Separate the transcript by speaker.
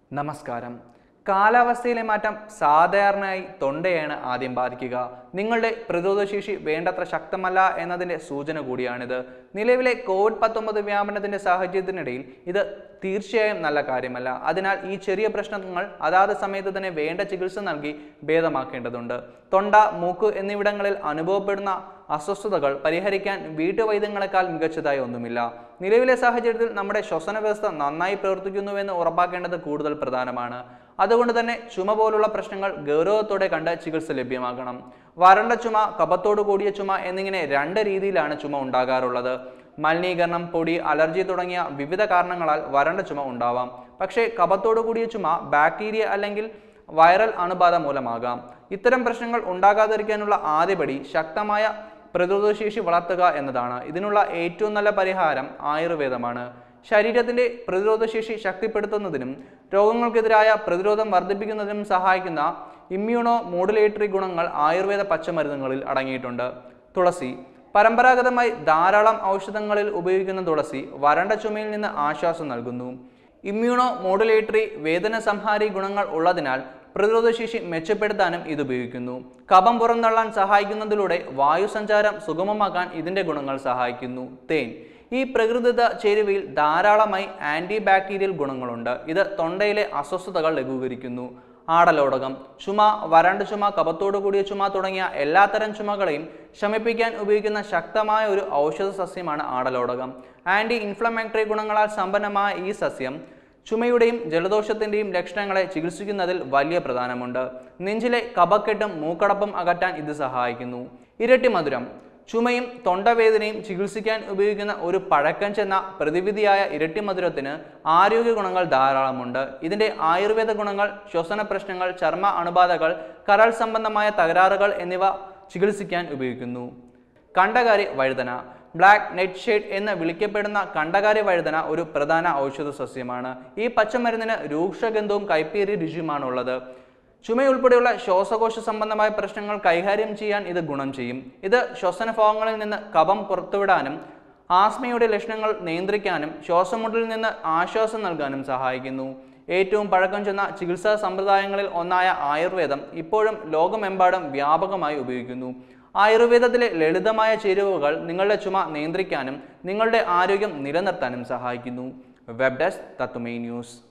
Speaker 1: നമസ്കാരം കാലാവസ്ഥയിലെ മാറ്റം സാധാരണയായി തൊണ്ടയെയാണ് ആദ്യം ബാധിക്കുക നിങ്ങളുടെ പ്രതിരോധശേഷി വേണ്ടത്ര ശക്തമല്ല എന്നതിൻ്റെ സൂചന കൂടിയാണിത് നിലവിലെ കോവിഡ് പത്തൊമ്പത് വ്യാപനത്തിന്റെ സാഹചര്യത്തിനിടയിൽ ഇത് തീർച്ചയായും നല്ല കാര്യമല്ല അതിനാൽ ഈ ചെറിയ പ്രശ്നങ്ങൾ അതാത് സമയത്ത് തന്നെ വേണ്ട ചികിത്സ നൽകി ഭേദമാക്കേണ്ടതുണ്ട് തൊണ്ട മൂക്ക് എന്നിവിടങ്ങളിൽ അനുഭവപ്പെടുന്ന അസ്വസ്ഥതകൾ പരിഹരിക്കാൻ വീട്ടുവൈദ്യങ്ങളെക്കാൾ മികച്ചതായി ഒന്നുമില്ല നിലവിലെ സാഹചര്യത്തിൽ നമ്മുടെ ശ്വസന വ്യവസ്ഥ നന്നായി പ്രവർത്തിക്കുന്നുവെന്ന് ഉറപ്പാക്കേണ്ടത് കൂടുതൽ പ്രധാനമാണ് അതുകൊണ്ട് തന്നെ ചുമ പോലുള്ള പ്രശ്നങ്ങൾ ഗൗരവത്തോടെ കണ്ട് ചികിത്സ ലഭ്യമാകണം വരണ്ട ചുമ കഫത്തോടു കൂടിയ ചുമ എന്നിങ്ങനെ രണ്ട് രീതിയിലാണ് ചുമ ഉണ്ടാകാറുള്ളത് മലിനീകരണം പൊടി അലർജി തുടങ്ങിയ വിവിധ കാരണങ്ങളാൽ വരണ്ട ചുമ ഉണ്ടാവാം പക്ഷേ കഫത്തോടു കൂടിയ ചുമ ബാക്ടീരിയ അല്ലെങ്കിൽ വൈറൽ അണുബാധ മൂലമാകാം ഇത്തരം പ്രശ്നങ്ങൾ ഉണ്ടാകാതിരിക്കാനുള്ള ആദ്യപടി ശക്തമായ പ്രതിരോധശേഷി വളർത്തുക എന്നതാണ് ഇതിനുള്ള ഏറ്റവും നല്ല പരിഹാരം ആയുർവേദമാണ് ശരീരത്തിന്റെ പ്രതിരോധശേഷി ശക്തിപ്പെടുത്തുന്നതിനും രോഗങ്ങൾക്കെതിരായ പ്രതിരോധം വർദ്ധിപ്പിക്കുന്നതിനും സഹായിക്കുന്ന ഇമ്മ്യൂണോ മോഡുലേറ്ററി ഗുണങ്ങൾ ആയുർവേദ പച്ചമരുന്നുകളിൽ അടങ്ങിയിട്ടുണ്ട് തുളസി പരമ്പരാഗതമായി ധാരാളം ഔഷധങ്ങളിൽ ഉപയോഗിക്കുന്ന തുളസി വരണ്ട ചുമയിൽ നിന്ന് ആശ്വാസം നൽകുന്നു ഇമ്മ്യൂണോ മോഡുലേറ്ററി വേദന സംഹാരി ഗുണങ്ങൾ ഉള്ളതിനാൽ പ്രതിരോധശേഷി മെച്ചപ്പെടുത്താനും ഇത് ഉപയോഗിക്കുന്നു കഫം പുറന്തള്ളാൻ സഹായിക്കുന്നതിലൂടെ വായുസഞ്ചാരം സുഗമമാക്കാൻ ഇതിന്റെ ഗുണങ്ങൾ സഹായിക്കുന്നു തേൻ ഈ പ്രകൃതിദത്ത ചേരുവയിൽ ധാരാളമായി ആന്റി ബാക്ടീരിയൽ ഗുണങ്ങളുണ്ട് ഇത് തൊണ്ടയിലെ അസ്വസ്ഥതകൾ ലഘൂകരിക്കുന്നു ആടലോടകം ചുമ വരണ്ട ചുമ കപത്തോടു കൂടിയ ചുമ തുടങ്ങിയ എല്ലാത്തരം ചുമകളെയും ശമിപ്പിക്കാൻ ഉപയോഗിക്കുന്ന ശക്തമായ ഒരു ഔഷധ സസ്യമാണ് ആടലോടകം ആന്റി ഇൻഫ്ലമേറ്ററി ഗുണങ്ങളാൽ സമ്പന്നമായ ഈ സസ്യം ചുമയുടെയും ജലദോഷത്തിന്റെയും ലക്ഷണങ്ങളെ ചികിത്സിക്കുന്നതിൽ വലിയ പ്രധാനമുണ്ട് നെഞ്ചിലെ കപക്കെട്ടും മൂക്കടപ്പും അകറ്റാൻ ഇത് സഹായിക്കുന്നു ഇരട്ടി മധുരം ചുമയും തൊണ്ടവേദനയും ചികിത്സിക്കാൻ ഉപയോഗിക്കുന്ന ഒരു പഴക്കം ചെന്ന പ്രതിവിധിയായ ഇരട്ടി മധുരത്തിന് ആരോഗ്യ ഗുണങ്ങൾ ധാരാളമുണ്ട് ഇതിന്റെ ആയുർവേദ ഗുണങ്ങൾ ശ്വസന പ്രശ്നങ്ങൾ ചർമ്മ അണുബാധകൾ കരൾ സംബന്ധമായ തകരാറുകൾ എന്നിവ ചികിത്സിക്കാൻ ഉപയോഗിക്കുന്നു കണ്ടകാരി വഴുതന ബ്ലാക്ക് നെറ്റ് ഷെയ്ഡ് എന്ന് വിളിക്കപ്പെടുന്ന കണ്ടകാരി വഴുതന ഒരു പ്രധാന ഔഷധ സസ്യമാണ് ഈ പച്ചമരുന്നിന് രൂക്ഷഗന്ധവും കൈപ്പേറിയ രുചിയുമാണുള്ളത് ചുമയുൾപ്പെടെയുള്ള ശ്വാസകോശ സംബന്ധമായ പ്രശ്നങ്ങൾ കൈകാര്യം ചെയ്യാൻ ഇത് ഗുണം ചെയ്യും ഇത് ശ്വസനഭാഗങ്ങളിൽ നിന്ന് കഫം പുറത്തുവിടാനും ആസ്മയുടെ ലക്ഷണങ്ങൾ നിയന്ത്രിക്കാനും ശ്വാസമുട്ടലിൽ നിന്ന് ആശ്വാസം നൽകാനും സഹായിക്കുന്നു ഏറ്റവും പഴക്കം ചെന്ന ചികിത്സാ സമ്പ്രദായങ്ങളിൽ ഒന്നായ ആയുർവേദം ഇപ്പോഴും ലോകമെമ്പാടും വ്യാപകമായി ഉപയോഗിക്കുന്നു ആയുർവേദത്തിലെ ലളിതമായ ചേരുവകൾ നിങ്ങളുടെ ചുമ നിയന്ത്രിക്കാനും നിങ്ങളുടെ ആരോഗ്യം നിലനിർത്താനും സഹായിക്കുന്നു വെബ് ഡെസ്ക് തത്തുമൈ ന്യൂസ്